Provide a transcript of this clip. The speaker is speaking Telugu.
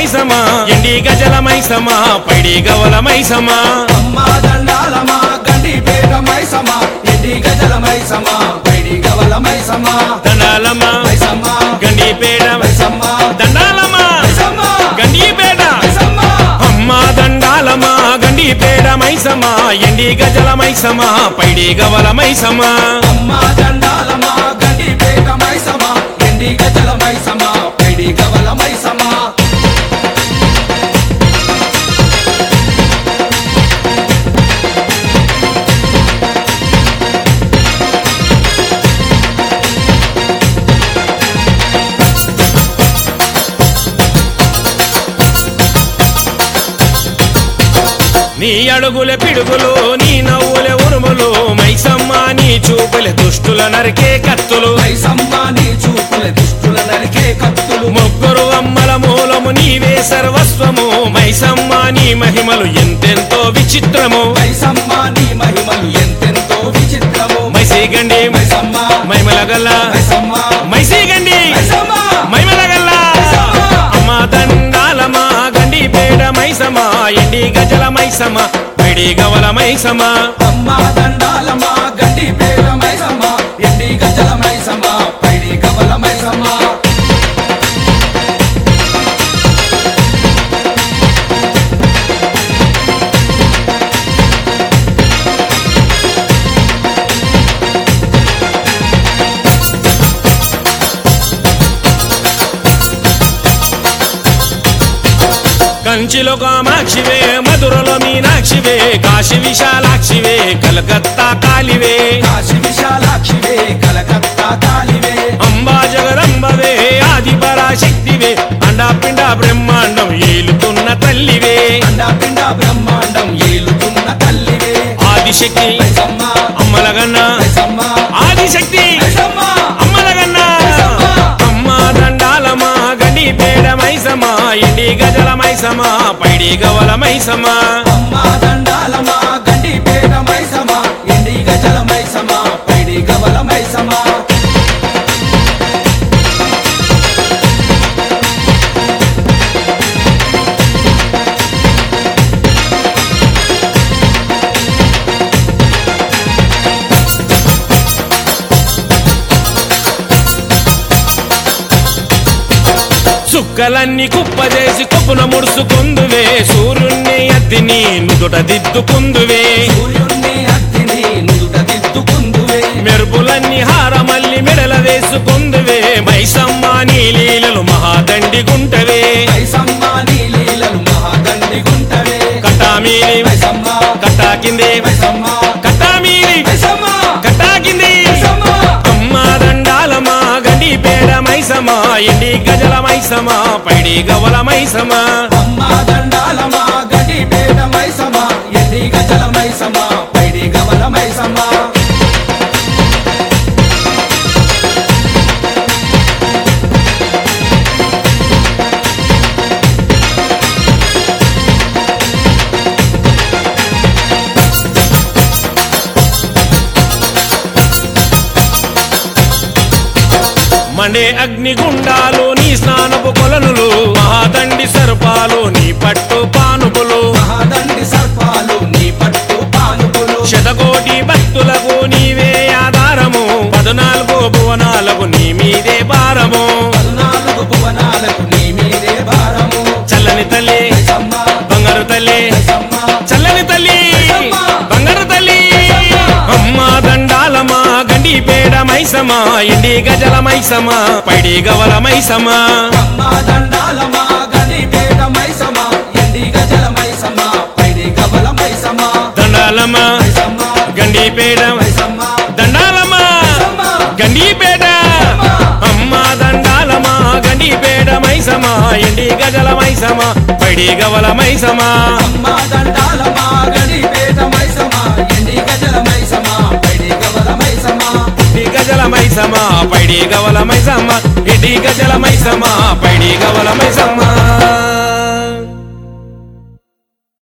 మైసమా ఎండి గజల మైసమా పైడి గవల మైసమా అమ్మా దండాలమా గండి పేట మైసమా ఇంటి గజల మైసమా పైడి గవల మైసమా దండాలమ్మా మైసమ్మా గండిపేట మైసమ్మా దండాలమ్మా మైసమ్మా గండిపేట మైసమ్మా అమ్మా దండాలమా గండిపేట మైసమా ఎండి గజల మైసమా పైడి గవల మైసమా అమ్మా దండాలమా గండి పేట మైసమా ఇంటి గజల మైసమా పైడి గవల మైసమా నీ అడుగుల పిడుగులు నీ నవ్వుల ఉరుములు మైసమ్మ నీ చూపుల దుష్టుల నరికే కత్తులు మైసమ్మా నీ చూపుల దుష్టుల నరికే కత్తులు ముగ్గురు అమ్మల మూలము నీవే సర్వస్వము మైసమ్మ నీ మహిమలు ఎంతెంతో విచిత్రము మైసమ్మా నీ మహిమలు ఎంతెంతో విచిత్రము మైసీగండి మైసమ్మా మైమల గల్ల మైసమ్మా మైసీగండి మైసమ్మా మైమల గల్ల అమ్మ దండాలమా గండి పేడ మైసమా ఎండి గజల మైసమా పైడి గవల మైసమా అమ్మా దండాలమా గడ్డి పేర మైసమ్మా ఎండి గజల మైసమ్మా పైడి కవల మైసమ్మా కంచిలో కామాక్షివే మధురలో మీనాక్షివే కాశీ విశాలాక్షివే కలకత్తా కాలివే కాశీ విశాలాక్షివే కలకత్తా కాలివే అంబా జగదంబవే ఆది పరాశక్తివే అండాపిండ బ్రహ్మాండం ఏలుతున్న తల్లివే అండాపిండ బ్రహ్మాండం ఏలుతున్న తల్లివే ఆదిశక్తి మైసమ్మా అమ్మలగన్న మైసమ్మా ఆదిశక్తి మైసమ్మా అమ్మలగన్న అమ్మ దండాలమా గండి పేడ మైసమా ఎండి గజల మైసమా పైడి గవల మైసమా అమ్మా దండాలమా గడ్డి పేర మైసమ్మా ఎండి గజల మైసమ్మా పైడి కవల మైసమ్మా చుక్కలన్నీ కుప్పజేసి కొప్పున ముడుసుకుందువే సూర్యుణ్ణి అద్దిని నుదుట దిద్దుకుందువే సూర్యుణ్ణి అత్తిని నుదుట దిద్దుకుందువే మెరుపులన్నీ హారమల్లి మెడల వేసుకుందువే మైసమ్మ నీ లీలలు మహాదండి గుంటవే మైసమ్మా నీ లీలలు మహాదండి గుంటవే కట్టామీని మైసమ్మా కట్టా కిందే మైసమ్మా కట్టామీని మైసమ్మా కట్టా కింది మైసమ్మా అమ్మ దండాలమా గండి పేడ మైసమా ఎండి గజల మైసమా పైడి గవల మైసమా అమ్మా దండాలమా గడి పేట మైసమ్మా ఎండి గజల మైసమ్మా పైడి గవల మైసమ్మా మండే అగ్నిగుండాలు నీ స్నానపు కొలనులు మహాదండి సర్పాలు నీ పట్టు పానుపులు మహాదండి సర్పాలు నీ పట్టు పానుపులు శతకోటి భక్తులకు నీవే ఆధారము పద్నాలుగు భువనాలకు నీ మీదే భారము పద్నాలుగు భువనాలకు నీ మీదే భారము చల్లని తల్లి మైసమ్మా బంగారు తల్లి మైసమ్మా చల్లని తల్లి బంగారు తల్లి అమ్మ దండాలమా గండి పేడ మైసమా ఎండి గజల మైసమా పైడి గవల మైసమా అమ్మా దండాలమా గడి పేట మైసమ్మా ఎండి గజల మైసమ్మా పైడి గవల మైసమ్మా దండాలమ్మా మైసమ్మా గండి పేడ మైసమ్మా దండాలమ్మా మైసమ్మా గండిపేట అమ్మ దండాలమా గండిపేట మైసమా ఎండి గజల మైసమా పైడి గవల మైసమా అమ్మా దండాలమా గడి పేట మైసమ్మా ఎండి గజల మైసమ్మా పైడి గవల మైసమ్మా ఎడి గజల మైసమా పైడి గవల మైసమా ఎడి గజల మైసమా పైడి గవల మైసమా